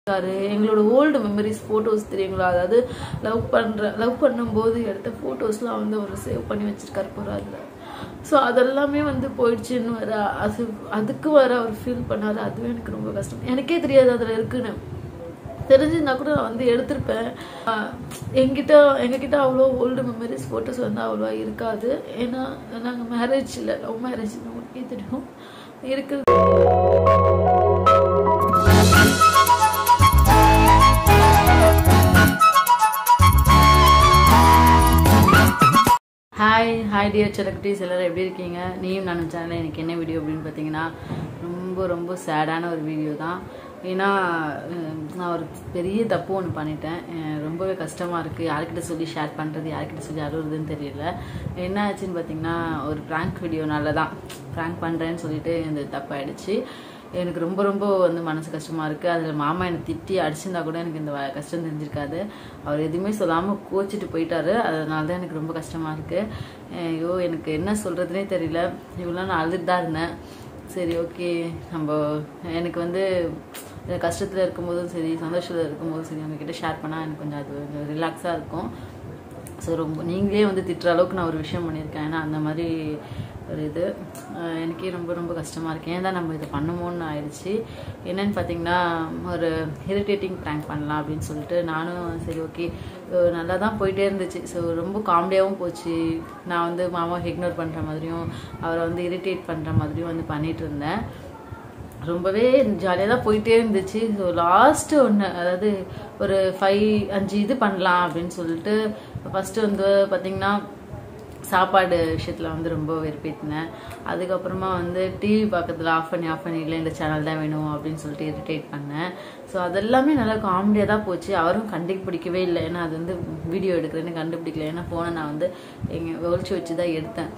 இருக்காரு எங்களோட old memories photos தெரியுங்களா அதாவது லவ் பண்ற லவ் பண்ணும்போது எடுத்த ஃபோட்டோஸ்லாம் வந்து அவர் சேவ் பண்ணி வச்சிருக்காரு போறாருல ஸோ அதெல்லாமே வந்து போயிடுச்சுன்னு வர அது அதுக்கு வர அவர் ஃபீல் பண்ணாரு அதுவே எனக்கு ரொம்ப கஷ்டம் எனக்கே தெரியாது அதில் இருக்குன்னு தெரிஞ்சிருந்தா கூட நான் வந்து எடுத்திருப்பேன் ஆஹ் என்கிட்ட எங்ககிட்ட அவ்வளோ ஓல்டு மெமரிஸ் ஃபோட்டோஸ் வந்து அவ்வளோவா இருக்காது ஏன்னா நாங்கள் மேரேஜ் இல்லை லவ் மேரேஜ் உங்களுக்கே தெரியும் இருக்குது ஹாய் ஹாய் டியர் செலக்ரிட்டிஸ் எல்லாரும் எப்படி இருக்கீங்க நீயும் நானும் சேனலில் எனக்கு என்ன வீடியோ அப்படின்னு பார்த்தீங்கன்னா ரொம்ப ரொம்ப சேடான ஒரு வீடியோ தான் ஏன்னா அஹ், நான் ஒரு பெரிய தப்பு ஒன்று பண்ணிட்டேன் அஹ், ரொம்பவே கஷ்டமாக இருக்குது யார்கிட்ட சொல்லி ஷேர் பண்ணுறது யார்கிட்ட சொல்லி அழுகுறதுன்னு தெரியல என்ன ஆச்சுன்னு பார்த்தீங்கன்னா ஒரு ப்ராங்க் வீடியோனால தான் ப்ராங்க் பண்ணுறேன்னு சொல்லிட்டு இந்த தப்பாயிடுச்சு எனக்கு ரொம்ப ரொம்ப வந்து மனசு கஷ்டமாக இருக்குது அதில் மாமா என்னை திட்டி அடிச்சிருந்தா கூட எனக்கு இந்த வ- கஷ்டம் தெரிஞ்சிருக்காது அவர் எதுவுமே சொல்லாமல் கோச்சிட்டு போயிட்டாரு அதனால தான் எனக்கு ரொம்ப கஷ்டமாக இருக்குது ஐயோ எனக்கு என்ன சொல்கிறதுனே தெரியல இவ்வளோ நான் அழுதுட்டு தான் இருந்தேன் சரி ஓகே நம்ம எனக்கு வந்து கஷ்டத்தில் இருக்கும்போதும் சரி சந்தோஷத்தில் இருக்கும்போதும் சரி அவங்கக்கிட்ட ஷேர் பண்ணால் எனக்கு கொஞ்சம் அது கொஞ்சம் ரிலாக்ஸாக இருக்கும் ஸோ ரொம்ப நீங்களே வந்து திட்டுற அளவுக்கு நான் ஒரு விஷயம் பண்ணியிருக்கேன் ஏன்னா அந்த மாதிரி ஒரு இது அஹ் எனக்கே ரொம்ப ரொம்ப கஷ்டமாக இருக்கு ஏன் தான் நம்ம இதை பண்ணுமோன்னு ஆயிடுச்சு என்னன்னு பார்த்தீங்கன்னா ஒரு இரிட்டேட்டிங் ப்ராங்க் பண்ணலாம் அப்படின்னு சொல்லிட்டு நானும் சரி ஓகே நல்லா தான் போயிட்டே இருந்துச்சு ஸோ ரொம்ப காமெடியாகவும் போச்சு நான் வந்து மாமாவை இக்னோர் பண்ணுற மாதிரியும் அவரை வந்து இரிட்டேட் பண்ணுற மாதிரியும் வந்து பண்ணிட்டு இருந்தேன் ரொம்பவே ஜாலியாக தான் போயிட்டே இருந்துச்சு ஸோ லாஸ்ட்டு ஒன்று அதாவது ஒரு ஃபைவ் அஞ்சு இது பண்ணலாம் அப்படின்னு சொல்லிட்டு ஃபஸ்ட்டு வந்து பார்த்திங்கன்னா சாப்பாடு விஷயத்தில் வந்து ரொம்ப வெறுப்பேற்றினேன் அதுக்கப்புறமா வந்து டிவி பக்கத்தில் ஆஃப் பண்ணி ஆஃப் பண்ணி இல்லை இந்த சேனல் தான் வேணும் அப்படின்னு சொல்லிட்டு இரிட்டேட் பண்ணேன் ஸோ அதெல்லாமே நல்லா காமெடியாக தான் போச்சு அவரும் கண்டுபிடிக்கவே இல்லை ஏன்னா அது வந்து வீடியோ எடுக்கிறேன்னு கண்டுபிடிக்கல ஏன்னா ஃபோனை நான் வந்து எங்கள் ஒழிச்சு வச்சு தான் எடுத்தேன்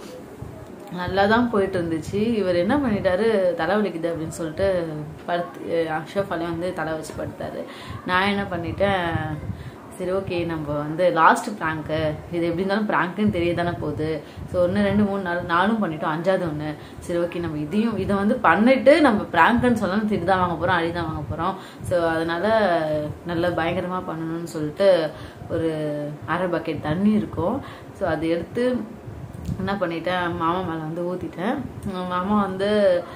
நல்லா தான் போயிட்டு இருந்துச்சு இவர் என்ன பண்ணிட்டாரு தலை வலிக்குது அப்படின்னு சொல்லிட்டு படுத்து அக்ஷஃபாலே வந்து தலை வச்சு படுத்தாரு நான் என்ன பண்ணிட்டேன் சரி ஓகே நம்ம வந்து லாஸ்ட் ப்ராங்க்கு இது எப்படி இருந்தாலும் ப்ராங்க்குன்னு தெரிய தானே போகுது ஸோ ஒன்று ரெண்டு மூணு நாள் நாலும் பண்ணிட்டோம் அஞ்சாவது ஒன்று சரி ஓகே நம்ம இதையும் இதை வந்து பண்ணிட்டு நம்ம ப்ராங்க்குன்னு சொல்லணும் திட்டு தான் வாங்க போகிறோம் அடி தான் வாங்க போகிறோம் ஸோ அதனால நல்லா பயங்கரமாக பண்ணணும்னு சொல்லிட்டு ஒரு அரை பக்கெட் தண்ணி இருக்கும் ஸோ அதை எடுத்து என்ன பண்ணிட்டேன் மாமா மேலே வந்து ஊற்றிட்டேன் மாமா வந்து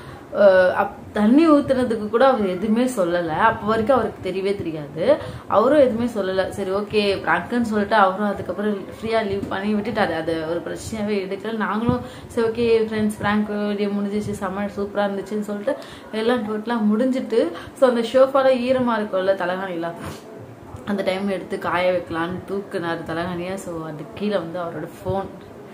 அஹ், அப் தண்ணி ஊற்றுனதுக்கு கூட அவர் எதுவுமே சொல்லலை அப்போ வரைக்கும் அவருக்கு தெரியவே தெரியாது அவரும் எதுவுமே சொல்லலை சரி ஓகே ப்ராங்க்குன்னு சொல்லிட்டு அவரும் அதுக்கப்புறம் ஃப்ரீயாக லீவ் பண்ணி விட்டுட்டாரு அது ஒரு பிரச்சனையாகவே எடுக்கல நாங்களும் சரி ஓகே ஃப்ரெண்ட்ஸ் ப்ராங்க் வீடியோ முடிஞ்சிச்சு செம்ம சூப்பராக இருந்துச்சுன்னு சொல்லிட்டு எல்லாம் டோட்டலாக முடிஞ்சிட்டு ஸோ அந்த ஷோஃபால ஈரமாக இருக்கும்ல தலைகாணிலாம் அந்த டைம் எடுத்து காய வைக்கலான்னு தூக்குனாரு தலைகாணியா ஸோ அது கீழே வந்து அவரோட ஃபோன்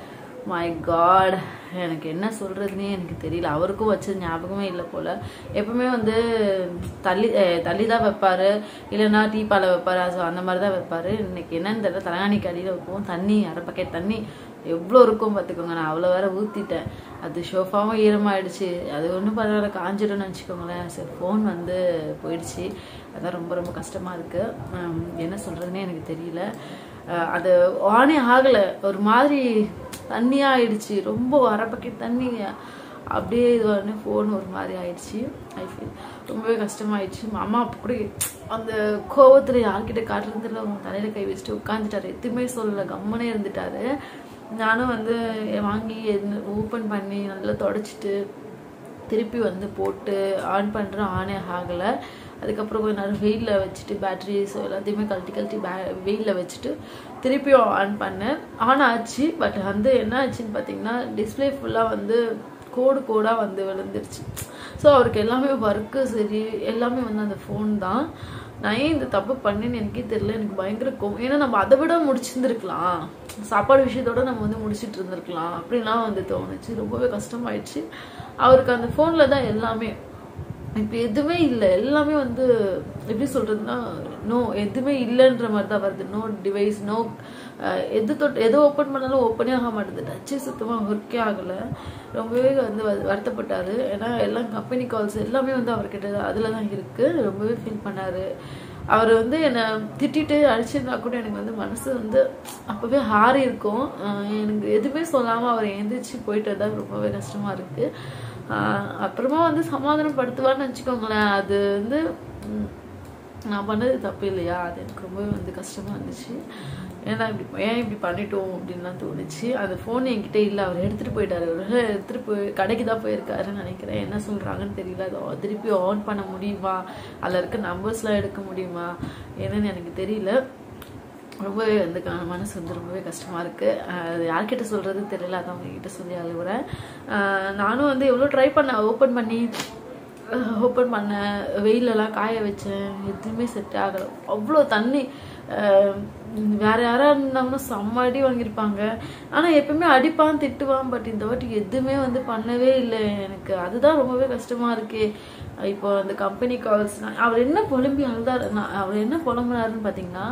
மை காட் எனக்கு என்ன சொல்கிறதுனே எனக்கு தெரியல அவருக்கும் வச்ச ஞாபகமே இல்லை போல் எப்பவுமே வந்து தள்ளி அஹ் தள்ளி தான் வைப்பாரு இல்லைன்னா டீப்பால வைப்பாரு ஸோ அந்த மாதிரி தான் வைப்பாரு இன்னைக்கு என்னன்னு தெரியல தலைகாணிக்கு அடியில் வைப்போம் தண்ணி அரை பக்கெட் தண்ணி எவ்வளோ இருக்கும் பார்த்துக்கோங்க நான் அவ்வளோ வேற ஊற்றிட்டேன் அது ஷோஃபாவும் ஈரமாயிடுச்சு அது ஒன்றும் பரவாயில்ல காஞ்சிடும்னு வச்சுக்கோங்களேன் சரி ஃபோன் வந்து போயிடுச்சு அதான் ரொம்ப ரொம்ப கஷ்டமாக இருக்குது என்ன சொல்கிறதுனே எனக்கு தெரியல அஹ் அது ஆனே ஆகலை ஒரு மாதிரி தண்ணியாக ஆயிடுச்சு ரொம்ப அரை பக்கெட் தண்ணி அப்படியே இது வந்து ஃபோன் ஒரு மாதிரி ஆயிடுச்சு ஐ ஃபீல் ரொம்பவே கஷ்டமாயிடுச்சு மாமா அப்படி அந்த கோவத்தில் யார்கிட்ட காட்டுறது தெரியல அவங்க தலையில் கை வச்சுட்டு உட்காந்துட்டாரு எதுவுமே சொல்லலை கம்மனே இருந்துட்டாரு நானும் வந்து வாங்கி ஓப்பன் பண்ணி நல்லா தொடச்சிட்டு திருப்பி வந்து போட்டு ஆன் பண்ணுறேன் ஆனே ஆகலை அதுக்கப்புறம் கொஞ்ச நேரம் வெயிலில் வச்சுட்டு பேட்டரிஸ் எல்லாத்தையுமே கழட்டி கழட்டி பே வெயிலில் வச்சுட்டு திருப்பியும் ஆன் பண்ணேன் ஆன் ஆச்சு பட் வந்து என்ன ஆச்சுன்னு பார்த்தீங்கன்னா டிஸ்பிளே ஃபுல்லாக வந்து கோடு கோடாக வந்து விழுந்துருச்சு ஸோ அவருக்கு எல்லாமே ஒர்க்கு சரி எல்லாமே வந்து அந்த ஃபோன் தான் நான் ஏன் இந்த தப்பு பண்ணேன்னு எனக்கே தெரியல எனக்கு பயங்கர கோவம் ஏன்னா நம்ம அதை விட முடிச்சிருந்துருக்கலாம் சாப்பாடு விஷயத்தோட நம்ம வந்து முடிச்சிட்டு இருந்திருக்கலாம் அப்படின்லாம் வந்து தோணுச்சு ரொம்பவே கஷ்டமாயிடுச்சு அவருக்கு அந்த ஃபோனில் தான் எல்லாமே இப்போ எதுவுமே இல்லை எல்லாமே வந்து எப்படி சொல்றதுன்னா நோ எதுவுமே இல்லைன்ற மாதிரி தான் வருது நோ டிவைஸ் நோ எது தொட்டு எது ஓப்பன் பண்ணாலும் ஓப்பனே ஆக மாட்டேது டச்சே சுத்தமாக ஒர்க்கே ஆகலை ரொம்பவே வந்து வ- வருத்தப்பட்டாரு ஏன்னா எல்லாம் கம்பெனி கால்ஸ் எல்லாமே வந்து அவர்கிட்ட அதில் தான் இருக்குது ரொம்பவே ஃபீல் பண்ணாரு அவர் வந்து என்னை திட்டிட்டு அடிச்சிருந்தா கூட எனக்கு வந்து மனசு வந்து அப்போவே ஹாரி இருக்கும் அஹ் எனக்கு எதுவுமே சொல்லாமல் அவர் எந்திரிச்சு போயிட்டு தான் ரொம்பவே கஷ்டமாக இருக்குது ஆஹ் அப்புறமா வந்து சமாதானப்படுத்துவான்னு வச்சுக்கோங்களேன் அது வந்து ம், நான் பண்ணது தப்பு இல்லையா அது எனக்கு ரொம்பவே வந்து கஷ்டமாக இருந்துச்சு ஏன்னா இப்படி ஏன் இப்படி பண்ணிட்டோம் அப்படின்லாம் தோணுச்சு அந்த ஃபோன் என்கிட்ட இல்லை அவர் எடுத்துகிட்டு போயிட்டாரு ஒரு எடுத்துகிட்டு போய் கடைக்கு தான் போயிருக்காருன்னு நினைக்கிறேன் என்ன சொல்கிறாங்கன்னு தெரியல அதை திருப்பி ஆன் பண்ண முடியுமா அதில் இருக்க நம்பர்ஸ்லாம் எடுக்க முடியுமா என்னன்னு எனக்கு தெரியல ரொம்பவே வந்து க- மனசு வந்து ரொம்பவே கஷ்டமாக இருக்குது அது யார்கிட்ட சொல்கிறது தெரியல அதான் உங்ககிட்ட சொல்லி அழுகுறேன் அஹ் நானும் வந்து எவ்வளோ ட்ரை பண்ணேன் ஓப்பன் பண்ணி ஓப்பன் பண்ணேன் வெயிலெல்லாம் காய வச்சேன் எதுவுமே செட் ஆகலை அவ்வளோ தண்ணி அஹ் வேற யாரா இருந்தாங்கன்னா செம்ம அடி வாங்கியிருப்பாங்க ஆனால் எப்பவுமே அடிப்பான் திட்டுவான் பட் இந்த வாட்டி எதுவுமே வந்து பண்ணவே இல்லை எனக்கு அதுதான் ரொம்பவே கஷ்டமா இருக்கே இப்போ அந்த கம்பெனி கால்ஸ் அவர் என்ன புலம்பி அழுதாரு நான் அவர் என்ன புலம்புனாருன்னு பார்த்தீங்கன்னா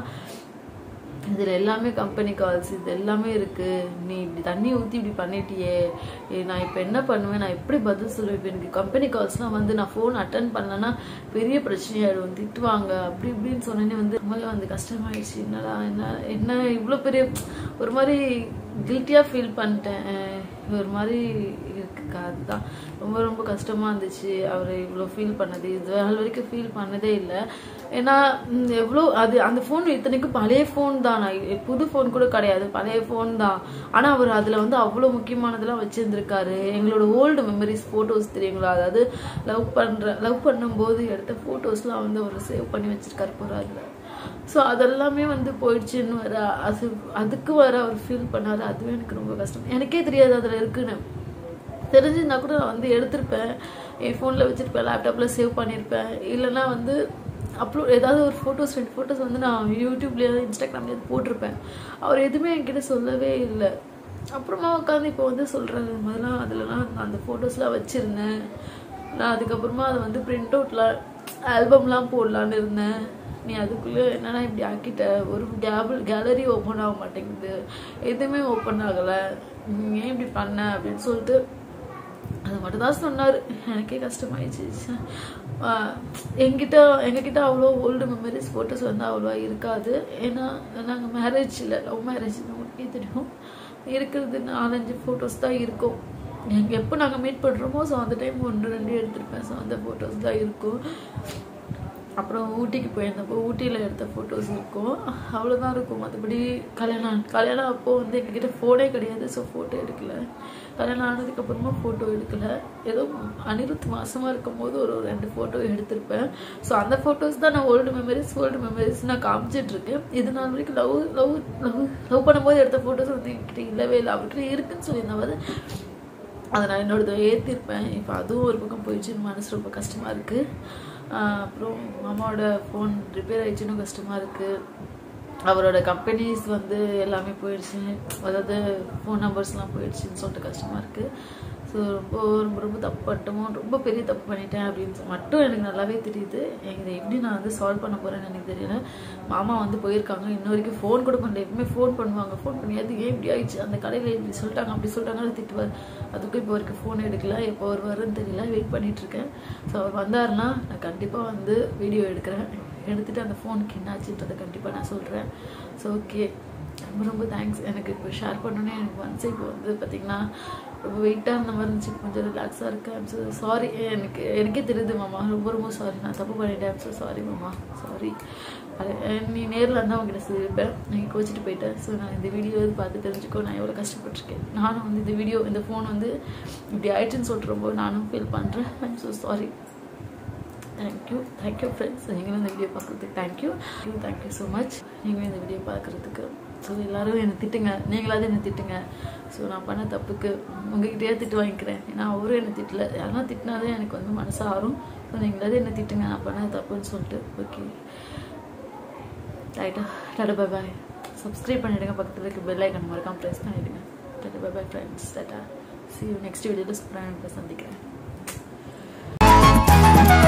இதில் எல்லாமே கம்பெனி கால்ஸ் இது எல்லாமே இருக்கு நீ இப்படி தண்ணி ஊற்றி இப்படி பண்ணிட்டியே ஏ, நான் இப்போ என்ன பண்ணுவேன் நான் எப்படி பதில் சொல்லுவேன் இப்போ எனக்கு கம்பெனி கால்ஸ்லாம் வந்து நான் ஃபோன் அட்டன் பண்ணலன்னா பெரிய பிரச்சனையாயிடும் திட்டுவாங்க அப்படி இப்படின்னு சொன்னேனே வந்து ரொம்பவே வந்து கஷ்டமாயிடுச்சு என்னடா என்ன என்ன இவ்வளோ பெரிய ஒரு மாதிரி கில்ட்டியாக ஃபீல் பண்ணிட்டேன் அஹ் ஒரு மாதிரி இருக்குக்கா அதுதான் ரொம்ப ரொம்ப கஷ்டமாக இருந்துச்சு அவர் இவ்வளோ ஃபீல் பண்ணது இது நாள் வரைக்கும் ஃபீல் பண்ணதே இல்லை ஏன்னா ம், எவ்வளோ அது அந்த ஃபோன் இத்தனைக்கும் பழைய ஃபோன் தான் நான் இ- புது ஃபோன் கூட கிடையாது பழைய ஃபோன் தான் ஆனால் அவர் அதில் வந்து அவ்வளோ முக்கியமானதெல்லாம் வச்சுருந்துருக்காரு எங்களோட ஓல்டு மெமரிஸ் ஃபோட்டோஸ் தெரியுங்களா அதாவது லவ் பண்ணுற லவ் பண்ணும்போது எடுத்த ஃபோட்டோஸ்லாம் வந்து அவர் சேவ் பண்ணி வச்சிருக்காரு போகிற அதில் ஸோ அதெல்லாமே வந்து போயிடுச்சுன்னு வர அது அதுக்கு வர அவர் ஃபீல் பண்ணாரு அதுவே எனக்கு ரொம்ப கஷ்டம் எனக்கே தெரியாது அதில் இருக்குன்னு தெரிஞ்சிருந்தா கூட நான் வந்து எடுத்திருப்பேன் என் ஃபோனில் வச்சுருப்பேன் லேப்டாப்பில் சேவ் பண்ணியிருப்பேன் இல்லைன்னா வந்து அப்லோட் ஏதாவது ஒரு ஃபோட்டோஸ் ரெண்டு ஃபோட்டோஸ் வந்து நான் யூடியூப்லேயே இன்ஸ்டாகிராம்லேயே போட்டிருப்பேன் அவர் எதுவுமே என்கிட்ட சொல்லவே இல்லை அப்புறமா உட்காந்து இப்போ வந்து சொல்கிறாரு முதல்ல அதிலலாம் நான் அந்த ஃபோட்டோஸ்லாம் வச்சுருந்தேன் நான் அதுக்கப்புறமா அதை வந்து பிரிண்ட் அவுட்லாம் ஆல்பம்லாம் போடலான்னு இருந்தேன் நீ அதுக்குள்ளே என்னடா இப்படி ஆக்கிட்ட ஒரு கேபிள் கேலரி ஓப்பன் ஆக மாட்டேங்குது எதுவுமே ஓப்பன் ஆகலை நீ ஏன் இப்படி பண்ண அப்படின்னு சொல்லிட்டு அது மட்டும் தான் சொன்னார் எனக்கே கஷ்டமாயிடுச்சு ச்சே. ஆஹ் என்கிட்ட எங்ககிட்ட அவ்வளோ ஓல்டு மெமரிஸ் ஃபோட்டோஸ் வந்து அவ்வளோவா இருக்காது ஏன்னா நாங்கள் மேரேஜ் இல்லை லவ் மேரேஜ் உங்களுக்கே தெரியும் இருக்கிறது நாலஞ்சு ஃபோட்டோஸ் தான் இருக்கும் எங்கள் எப்போ நாங்கள் மீட் பண்ணுறோமோ ஸோ அந்த டைம் ஒன்று ரெண்டு எடுத்திருப்பேன் ஸோ அந்த ஃபோட்டோஸ் தான் இருக்கும் அப்புறம் ஊட்டிக்கு போயிருந்தப்போ ஊட்டியில் எடுத்த ஃபோட்டோஸ் இருக்கும் அவ்வளோதான் இருக்கும் மற்றபடி கல்யாணம் கல்யாணம் அப்போது வந்து எங்ககிட்ட ஃபோனே கிடையாது ஸோ ஃபோட்டோ எடுக்கல கல்யாணம் ஆனதுக்கப்புறமா ஃபோட்டோ எடுக்கல ஏதோ அனிருத் மாசமாக இருக்கும்போது ஒரு ஒரு ரெண்டு ஃபோட்டோ எடுத்திருப்பேன் ஸோ அந்த ஃபோட்டோஸ் தான் நான் ஓல்டு மெமரிஸ் ஓல்டு மெமரிஸ் நான் காமிச்சிட்டு இருக்கேன் இது நாள் வரைக்கும் லவ் லவ் லவ் லவ் பண்ணும்போது எடுத்த ஃபோட்டோஸ் வந்து என்கிட்ட இல்லவே இல்லை அவர்கிட்ட இருக்குன்னு சொல்லியிருந்தேன் அதை நான் என்னோடது ஏற்றிருப்பேன் இப்போ அதுவும் ஒரு பக்கம் போயிடுச்சுன்னு மனசு ரொம்ப கஷ்டமாக இருக்குது அப்புறம் மாமாவோட ஃபோன் ரிப்பேர் ஆயிடுச்சுன்னு கஷ்டமாக இருக்குது அவரோட கம்பெனிஸ் வந்து எல்லாமே போயிடுச்சு அதாவது ஃபோன் நம்பர்ஸ்லாம் போயிடுச்சுன்னு சொல்லிட்டு கஷ்டமாக இருக்குது ஸோ ரொம்ப ரொம்ப ரொம்ப தப்பு பண்ணிட்டோமோ ரொம்ப பெரிய தப்பு பண்ணிட்டேன் அப்படின்னு சொல்லி மட்டும் எனக்கு நல்லாவே தெரியுது இதை எப்படி நான் வந்து சால்வ் பண்ண போகிறேன்னு எனக்கு தெரியல மாமா வந்து போயிருக்காங்க இன்ன வரைக்கும் ஃபோன் கூட பண்ணல எப்பவுமே ஃபோன் பண்ணுவாங்க ஃபோன் பண்ணி அது ஏன் இப்படி ஆயிடுச்சு அந்த கடையில் இப்படி சொல்லிட்டாங்க அப்படி சொல்லிட்டாங்கன்னு திட்டுவார் அதுக்கும் இப்போ வரைக்கும் ஃபோன் எடுக்கல எப்போ வருவாருன்னு தெரியல வெயிட் பண்ணிட்டு இருக்கேன் ஸோ அவர் வந்தாருன்னா நான் கண்டிப்பாக வந்து வீடியோ எடுக்கிறேன் எடுத்துட்டு அந்த ஃபோனுக்கு என்னாச்சுன்றதை கண்டிப்பாக நான் சொல்கிறேன் ஸோ ஓகே ரொம்ப ரொம்ப தேங்க்ஸ் எனக்கு இப்போ ஷேர் பண்ணோன்னே எனக்கு மனசு இப்போ வந்து பார்த்திங்கன்னா ரொம்ப வெயிட்டாக இருந்த மாதிரி இருந்துச்சு கொஞ்சம் ரிலாக்ஸாக இருக்கேன் ஸோ சாரி எனக்கு எனக்கே தெரியுது மாமா ரொம்ப ரொம்ப சாரி நான் தப்பு பண்ணிட்டேன் ஸோ சாரி மாமா சாரி நீ நேரில் இருந்தால் உங்ககிட்ட சொல்லியிருப்பேன் நீங்கள் கோச்சிட்டு போயிட்டேன் ஸோ நான் இந்த வீடியோ பார்த்து தெரிஞ்சுக்கோ நான் எவ்வளோ கஷ்டப்பட்டிருக்கேன் நானும் வந்து இந்த வீடியோ இந்த ஃபோன் வந்து இப்படி ஆயிடுச்சுன்னு சொல்லிட்டு ரொம்ப நானும் ஃபீல் பண்ணுறேன் I'm so sorry thank you thank you friends நீங்களும் இந்த வீடியோ பார்க்குறதுக்கு thank you thank you thank you so much நீங்களும் இந்த வீடியோ பார்க்குறதுக்கு ஸோ எல்லோரும் என்னை திட்டுங்க நீங்களாவது என்னை திட்டுங்க ஸோ நான் பண்ண தப்புக்கு உங்ககிட்டயே திட்டு வாங்கிக்கிறேன் ஏன்னா அவரும் என்னை திட்டல யாரெல்லாம் திட்டினாதான் எனக்கு வந்து மனசு ஆறும் ஸோ நீங்களாவது என்னை திட்டுங்க நான் பண்ண தப்புன்னு சொல்லிட்டு ஓகே ரைட்டா டாடா பை பாய் சப்ஸ்கிரைப் பண்ணிவிடுங்க பக்கத்தில் இருக்க பெல் ஐக்கன் மறக்காம ப்ரெஸ் பண்ணிவிடுங்க tata bye bye friends tata see you next வீடியோவில் சூப்பராக சந்திக்கிறேன்